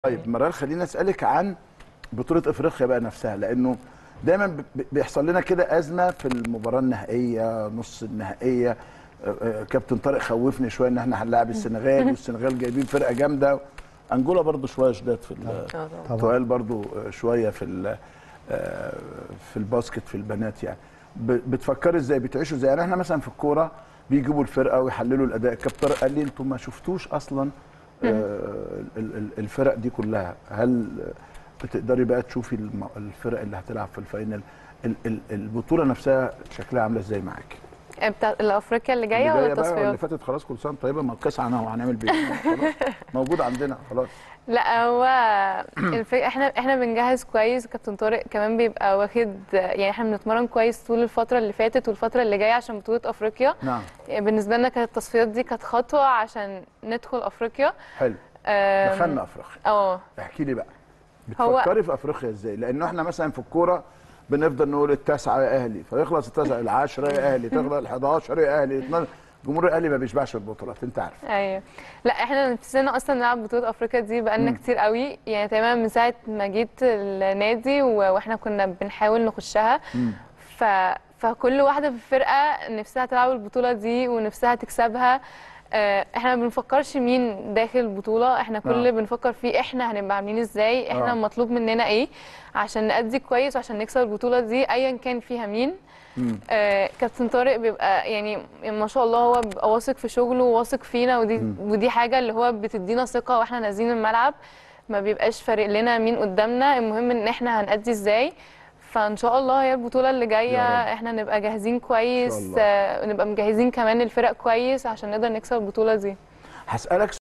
طيب مرال خليني اسالك عن بطوله افريقيا بقى نفسها لانه دايما ب- ب- بيحصل لنا كده ازمه في المباراه النهائيه نص النهائيه آه، آه، كابتن طارق خوفني شويه ان احنا هنلاعب السنغال والسنغال جايبين فرقه جامده انجولا برضو شويه شداد في ال- تقال برضو آه، شويه في ال- آه، في الباسكت في البنات يعني ب- بتفكري ازاي بتعيشوا ازاي يعني احنا مثلا في الكوره بيجيبوا الفرقه ويحللوا الاداء كابتن طارق قال لي انتم ما شفتوش اصلا آه، ال- ال- الفرق دي كلها هل بتقدري بقى تشوفي الم- الفرق اللي هتلعب في الفاينل ال- ال- البطوله نفسها شكلها عامله ازاي معاكي بتاع الافريقيا اللي جايه اللي ولا بقى اللي التصفيات؟ فاتت خلاص كل سنه طيبه ما الكاس عنها وهنعمل بيه خلاص موجود عندنا خلاص لا هو الف... احنا احنا بنجهز كويس كابتن طارق كمان بيبقى واخد يعني احنا بنتمرن كويس طول الفتره اللي فاتت والفتره اللي جايه عشان بطوله افريقيا نعم بالنسبه لنا كانت التصفيات دي كانت خطوه عشان ندخل افريقيا حلو آم، دخلنا افريقيا اه احكي لي بقى هو- بتفكري في افريقيا ازاي لانه احنا مثلا في الكوره بنفضل نقول التاسعه يا اهلي فيخلص التاسعه العاشره يا اهلي تخلص ال11 يا اهلي 12 جمهور الاهلي ما بيشبعش البطولات انت عارف ايوه لا احنا نفسنا اصلا نلعب بطوله افريقيا دي بقالنا كتير قوي يعني تقريبا من ساعه ما جيت النادي و- واحنا كنا بنحاول نخشها ف فكل واحده في الفرقه نفسها تلعب البطوله دي ونفسها تكسبها آه، احنا ما بنفكرش مين داخل البطوله احنا كل آه. اللي بنفكر فيه احنا هنبقى عاملين ازاي احنا آه. مطلوب مننا ايه عشان نأدي كويس وعشان نكسب البطوله دي ايا كان فيها مين آه، كابتن طارق بيبقى يعني ما شاء الله هو بيبقى واثق في شغله وواثق فينا ودي ودي حاجه اللي هو بتدينا ثقه واحنا نازلين الملعب ما بيبقاش فارق لنا مين قدامنا المهم ان احنا هنأدي ازاي فان شاء الله هي البطوله اللي جايه يا رب. احنا نبقى جاهزين كويس الله. آه، ونبقى مجهزين كمان الفرق كويس عشان نقدر نكسب البطوله دي هسالك